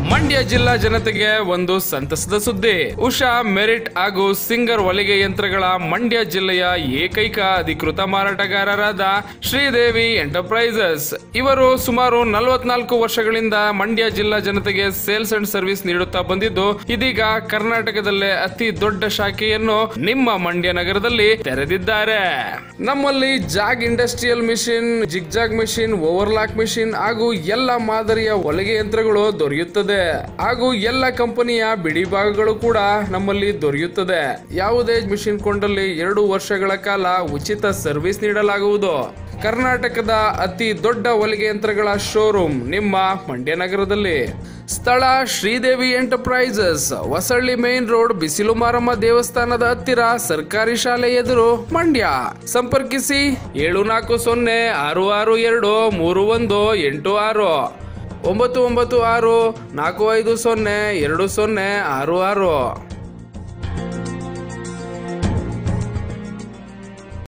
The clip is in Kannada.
ಮಂಡ್ಯ ಜಿಲ್ಲಾ ಜನತೆಗೆ ಒಂದು ಸಂತಸದ ಸುದ್ದಿ ಉಷಾ ಮೆರಿಟ್ ಹಾಗೂ ಸಿಂಗರ್ ಹೊಲಿಗೆ ಯಂತ್ರಗಳ ಮಂಡ್ಯ ಜಿಲ್ಲೆಯ ಏಕೈಕ ಅಧಿಕೃತ ಮಾರಾಟಗಾರರಾದ ಶ್ರೀದೇವಿ ಎಂಟರ್ಪ್ರೈಸಸ್ ಇವರು ಸುಮಾರು ನಲವತ್ನಾಲ್ಕು ವರ್ಷಗಳಿಂದ ಮಂಡ್ಯ ಜಿಲ್ಲಾ ಜನತೆಗೆ ಸೇಲ್ಸ್ ಅಂಡ್ ಸರ್ವಿಸ್ ನೀಡುತ್ತಾ ಬಂದಿದ್ದು ಇದೀಗ ಕರ್ನಾಟಕದಲ್ಲೇ ಅತಿ ದೊಡ್ಡ ಶಾಖೆಯನ್ನು ನಿಮ್ಮ ಮಂಡ್ಯ ನಗರದಲ್ಲಿ ತೆರೆದಿದ್ದಾರೆ ನಮ್ಮಲ್ಲಿ ಜಾಗ್ industrial machine zigzag machine overlock machine ಹಾಗೂ ಎಲ್ಲ ಮಾದರಿಯ ಹೊಲಿಗೆ ಯಂತ್ರಗಳು ದೊರೆಯುತ್ತದೆ ಹಾಗೂ ಎಲ್ಲ ಕಂಪನಿಯ ಬಿಡಿ ಭಾಗಗಳು ಕೂಡ ನಮ್ಮಲ್ಲಿ ದೊರೆಯುತ್ತದೆ ಯಾವುದೇ ಮಿಷಿನ್ ಕೊಂಡಲ್ಲಿ ಎರಡು ವರ್ಷಗಳ ಕಾಲ ಉಚಿತ ಸರ್ವಿಸ್ ನೀಡಲಾಗುವುದು ಕರ್ನಾಟಕದ ಅತಿ ದೊಡ್ಡ ಹೊಲಿಗೆ ಯಂತ್ರಗಳ ಶೋರೂಮ್ ನಿಮ್ಮ ಮಂಡ್ಯ ನಗರದಲ್ಲಿ ಸ್ಥಳ Sridevi enterprises Hosahalli main road ಬಿಸಿಲು ಮಾರಮ್ಮ ದೇವಸ್ಥಾನದ ಹತ್ತಿರ ಸರ್ಕಾರಿ ಶಾಲೆ ಎದುರು ಮಂಡ್ಯ ಸಂಪರ್ಕಿಸಿ ಏಳು ನಾಲ್ಕು ಸೊನ್ನೆ ಆರು ಆರು ಎರಡು ಮೂರು ಒಂದು ಎಂಟು ಆರು ಒಂಬತ್ತು ಒಂಬತ್ತು ಆರು ನಾಲ್ಕು ಐದು ಸೊನ್ನೆ ಎರಡು ಸೊನ್ನೆ ಆರು ಆರು